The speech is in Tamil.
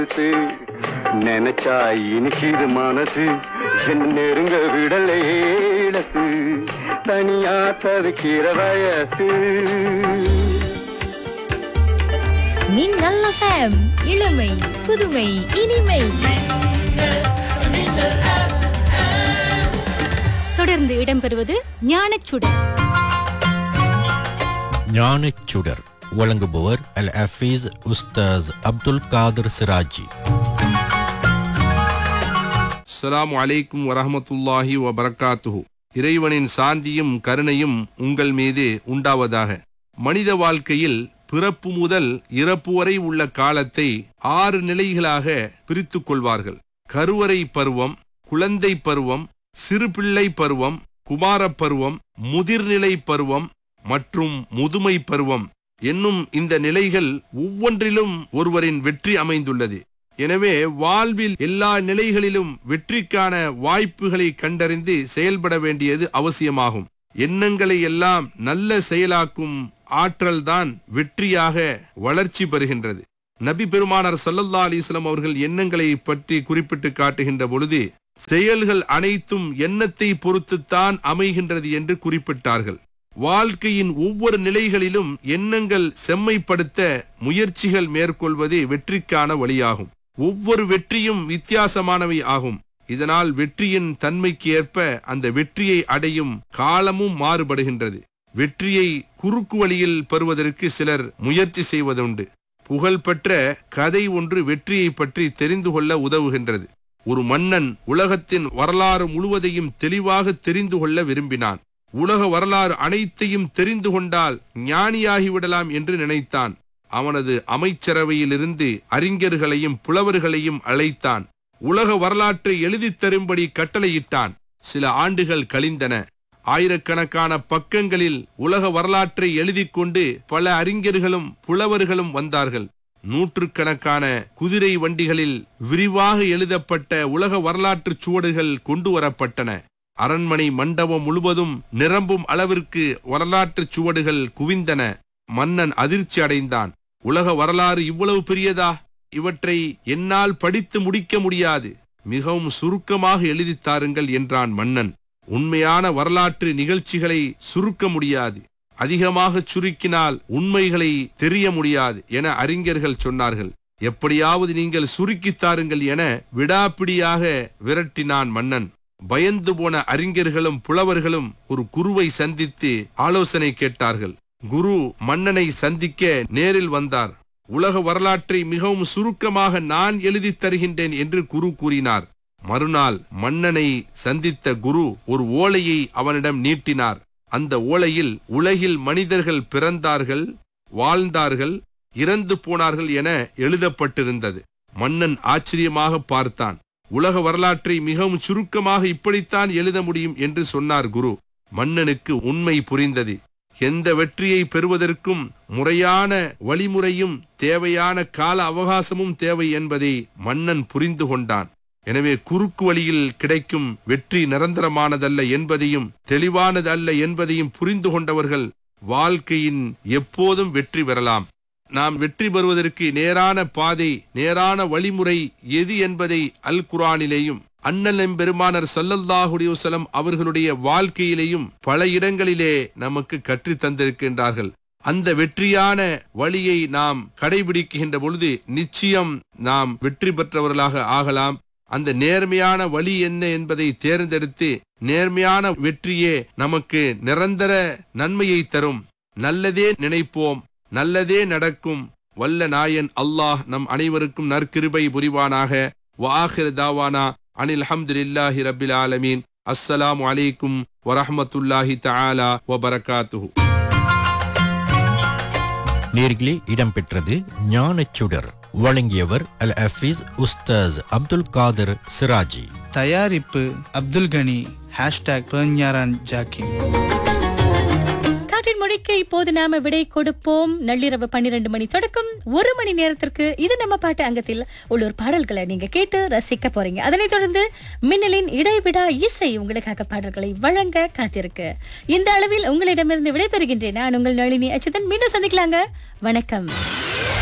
இழுத்து, நினைச்சா இனிக்குது மனசு என்ன நெருங்க விடலையே இழத்து தனியா தவிக்கிற வயசு மின்னல் FM இளமை புதுமை இனிமை தொடர்ந்து இடம்பெறுவது ஞானச்சுடர் ஞானச் சுடர் வழங்குபவர் அல் ஹஃபீஸ் உஸ்தாஸ் அப்துல் காதர் சிராஜி அஸ்ஸலாமு அலைக்கும் வரஹமத்துல்லாஹி வபரகாத்துஹு இறைவனின் சாந்தியும் கருணையும் உங்கள் மீது உண்டாவதாக மனித வாழ்க்கையில் பிறப்பு முதல் இறப்பு வரை உள்ள காலத்தை ஆறு நிலைகளாக பிரித்துக் கொள்வார்கள் கருவறை பருவம் குழந்தை பருவம் சிறுபிள்ளை பருவம் குமாரப் பருவம் முதிர்நிலை பருவம் மற்றும் முதுமை பருவம் என்னும் இந்த நிலைகள் ஒவ்வொன்றிலும் ஒருவரின் வெற்றி அமைந்துள்ளது எனவே வாழ்வில் எல்லா நிலைகளிலும் வெற்றிக்கான வாய்ப்புகளை கண்டறிந்து செயல்பட வேண்டியது அவசியமாகும் எண்ணங்களை எல்லாம் நல்ல செயலாக்கும் ஆற்றல்தான் வெற்றியாக வளர்ச்சி பெறுகின்றது நபி பெருமானார் ஸல்லல்லாஹு அலைஹி வஸல்லம் அவர்கள் எண்ணங்களை பற்றி குறிப்பிட்டு காட்டுகின்ற பொழுது செயல்கள் அனைத்தும் எண்ணத்தை பொறுத்துத்தான் அமைகின்றது என்று குறிப்பிட்டார்கள் வாழ்க்கையின் ஒவ்வொரு நிலைகளிலும் எண்ணங்கள் செம்மைப்படுத்த முயற்சிகள் மேற்கொள்வது வெற்றிக்கான வழியாகும் ஒவ்வொரு வெற்றியும் வித்தியாசமானவை ஆகும் இதனால் வெற்றியின் தன்மைக்கு ஏற்ப அந்த வெற்றியை அடையும் காலமும் மாறுபடுகின்றது வெற்றியை குறுக்கு வழியில் பெறுவதற்கு சிலர் முயற்சி செய்வதுண்டு புகழ்பெற்ற கதை ஒன்று வெற்றியை பற்றி தெரிந்து கொள்ள உதவுகின்றது ஒரு மன்னன் உலகத்தின் வரலாறு முழுவதையும் தெளிவாக தெரிந்து கொள்ள விரும்பினான் உலக வரலாறு அனைத்தையும் தெரிந்து கொண்டால் ஞானியாகிவிடலாம் என்று நினைத்தான் அவனது அமைச்சரவையிலிருந்து அறிஞர்களையும் புலவர்களையும் அழைத்தான் உலக வரலாற்றை எழுதித் தரும்படி கட்டளையிட்டான் சில ஆண்டுகள் கழிந்தன ஆயிரக்கணக்கான பக்கங்களில் உலக வரலாற்றை எழுதிக் கொண்டு பல அறிஞர்களும் புலவர்களும் வந்தார்கள் நூற்றுக்கணக்கான குதிரை வண்டிகளில் விரிவாக எழுதப்பட்ட உலக வரலாற்றுச் சுவடுகள் கொண்டு வரப்பட்டன அரண்மனை மண்டபம் முழுவதும் நிரம்பும் அளவிற்கு வரலாற்றுச் சுவடுகள் குவிந்தன மன்னன் அதிர்ச்சி அடைந்தான் உலக வரலாறு இவ்வளவு பெரியதா இவற்றை என்னால் படித்து முடிக்க முடியாது மிகவும் சுருக்கமாக எழுதித் தாருங்கள் என்றான் மன்னன் உண்மையான வரலாற்று நிகழ்ச்சிகளை சுருக்க முடியாது அதிகமாக சுருக்கினால் உண்மைகளை தெரிய முடியாது என அறிஞர்கள் சொன்னார்கள் எப்படியாவது நீங்கள் சுருக்கித் தாருங்கள் என விடாப்பிடியாக விரட்டினான் மன்னன் பயந்து போன அறிஞர்களும் புலவர்களும் ஒரு குருவை சந்தித்து ஆலோசனை கேட்டார்கள் குரு மன்னனை சந்திக்க நேரில் வந்தார் உலக வரலாற்றை மிகவும் சுருக்கமாக நான் எழுதித் தருகின்றேன் என்று குரு கூறினார் மறுநாள் மன்னனை சந்தித்த குரு ஒரு ஓலையை அவனிடம் நீட்டினார் அந்த ஓலையில் உலகில் மனிதர்கள் பிறந்தார்கள் வாழ்ந்தார்கள் இறந்து போனார்கள் என எழுதப்பட்டிருந்தது மன்னன் ஆச்சரியமாக பார்த்தான் உலக வரலாற்றை மிகவும் சுருக்கமாக இப்படித்தான் எழுத முடியும் என்று சொன்னார் குரு மன்னனுக்கு உண்மை புரிந்தது எந்த வெற்றியை பெறுவதற்கும் முறையான வழிமுறையும் தேவையான கால அவகாசமும் தேவை என்பதை மன்னன் புரிந்து கொண்டான் எனவே குறுக்கு வழியில் கிடைக்கும் வெற்றி நிரந்தரமானதல்ல என்பதையும் தெளிவானது அல்ல என்பதையும் புரிந்து கொண்டவர்கள் வாழ்க்கையின் எப்போதும் வெற்றி பெறலாம் நாம் வெற்றி பெறுவதற்கு நேரான பாதை நேரான வழிமுறை எது என்பதை அல் குரானிலேயும் அண்ணல் எம்பெருமானர் சல்லல்லாஹுடைய வஸல்லம் அவர்களுடைய வாழ்க்கையிலேயும் பல இடங்களிலே நமக்கு கற்றுத் தந்திருக்கின்றார்கள் அந்த வெற்றியான வழியை நாம் கடைபிடிக்கின்ற பொழுது நிச்சயம் நாம் வெற்றி பெற்றவர்களாக ஆகலாம் அந்த நேர்மையான வழி என்ன என்பதை தேர்ந்தெடுத்து நேர்மையான வெற்றியே நமக்கு நிரந்தர நன்மையை தரும் நல்லதே நினைப்போம் நல்லதே நடக்கும் வல்ல நாயன் அல்லாஹ் நம் அனைவருக்கும் நற்கிருபை புரிவானாக வாஹிர் தாவானா அனில் அஹமதுல்லாஹி ரபில் ஆலமீன் அஸ்ஸலாமு அலைக்கும் வரஹமத்துல்லாஹி தஆலா வபரகாத்துஹு நேர்களே இடம்பெற்றது ஞானச் சுடர் வழங்கியவர் அல் ஹஃபீஸ் உஸ்தாஸ் அப்துல் காதர் சிராஜி தயாரிப்பு அப்துல் கனி ஹேஷ்டாக் பெர்ஞாரான் ஜாக்கின் காற்றின் மொழிக்கு இப்போது நாம விடை கொடுப்போம் நள்ளிரவு பன்னிரண்டு மணி தொடக்கம் ஒரு மணி நேரத்திற்கு இது நம்ம பாட்டு அங்கத்தில் உள்ளூர் பாடல்களை நீங்க கேட்டு ரசிக்க போறீங்க அதனைத் தொடர்ந்து மின்னலின் இடைவிடா இசை உங்களுக்காக பாடல்களை வழங்க காத்திருக்கு இந்த அளவில் உங்களிடமிருந்து விடைபெறுகின்றேன் நான் உங்கள் நளினி அச்சுதன் மீண்டும் சந்திக்கலாங்க வணக்கம்